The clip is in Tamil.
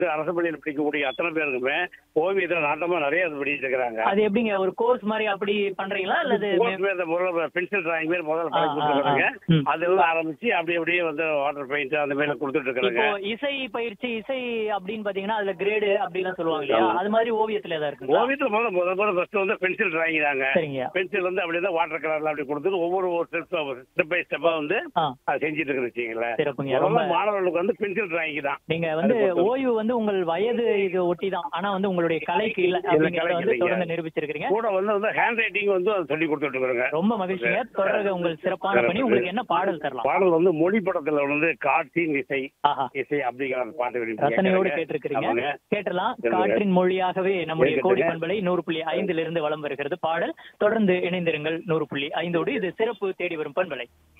அரசு பள்ளியில் படிக்கக்கூடிய அத்தனை பேருக்குமே ஓவியத்துல நாட்டமா நிறைய இது பண்ணிட்டு இருக்கிறாங்க அது எப்படிங்க ஒரு கோர்ஸ் மாதிரி அப்படி பண்றீங்களா அல்லது கோர்ஸ் பேர் முதல்ல பென்சில் டிராயிங் பேர் முதல்ல பழகி ஆ, ஆ, கொடுத்துருக்காங்க ஆ. ம். அதுல இருந்து ஆரம்பிச்சு அப்படி அப்படியே வந்து வாட்டர் பெயிண்ட் அந்த மாதிரி கொடுத்துட்டு இப்போ இருக்கிறாங்க இசை பயிற்சி இசை அப்படின்னு பாத்தீங்கன்னா அதுல கிரேடு அப்படிலாம் சொல்லுவாங்க இல்லையா ஆமா. அது மாதிரி ஓவியத்துல ஏதாவது இருக்குங்களா ஓவியத்துல முதல்ல முதல் முதல்ல ஃபர்ஸ்ட் வந்து பென்சில் டிராயிங் தாங்க சரிங்க பென்சில் வந்து அப்படியே தான் வாட்டர் கலர்ல அப்படி கொடுத்துட்டு ஒவ்வொரு ஸ்டெப் ஸ்டெப் பை ஸ்டெப்பா வந்து ஆ அது செஞ்சுட்டு இருக்கிற வச்சுங்களேன் சிறப்புங்க ரொம்ப முதல்ல மாணவர்களுக்கு வந்து பென்சில் டிராயிங் தான் நீங்க வந்து அது பொறுத்து. ஓய்வு வந்து உங்கள் வயது இது ஒட்டி தான் ஆனா வந்து உங்களுடைய கலைக்கு இல்ல இல்ல, அப்படிங்கறத கலைக்கு வந்து இல்லைங்க. தொடர்ந்து நிரூபிச்சிருக்கீங்க கூட வந்து வந்து ஹேண்ட் ரைட்டிங் வந்து அது சொல்லி கொடுத்துட்டு இருக்கிறாங்க ரொம்ப மகிழ்ச்சிங்க தொடர்க உங்கள் சிறப்பான பணி உங்களுக்கு என்ன பாடல் தரலாம் பாடல் வந்து மொழி படத்துல வந்து காற்றின் இசை ஆஹா இசை அப்படிங்கிற அந்த பாட்டு விரும்பி ரசனையோடு கேட்கறாங்க. கேட்டிருக்கிறீங்க ஆமாங்க. கேட்டலாம் சொல்லுங்க. காற்றின் மொழியாகவே நம்முடைய கேட்குதுங்க. கோடி பண்பலை நூறு புள்ளி ஐந்திலிருந்து வலம் வருகிறது பாடல் தொடர்ந்து இணைந்திருங்கள் நூறு புள்ளி ஐந்தோடு இது சிறப்பு தேடி வரும் பண்பலை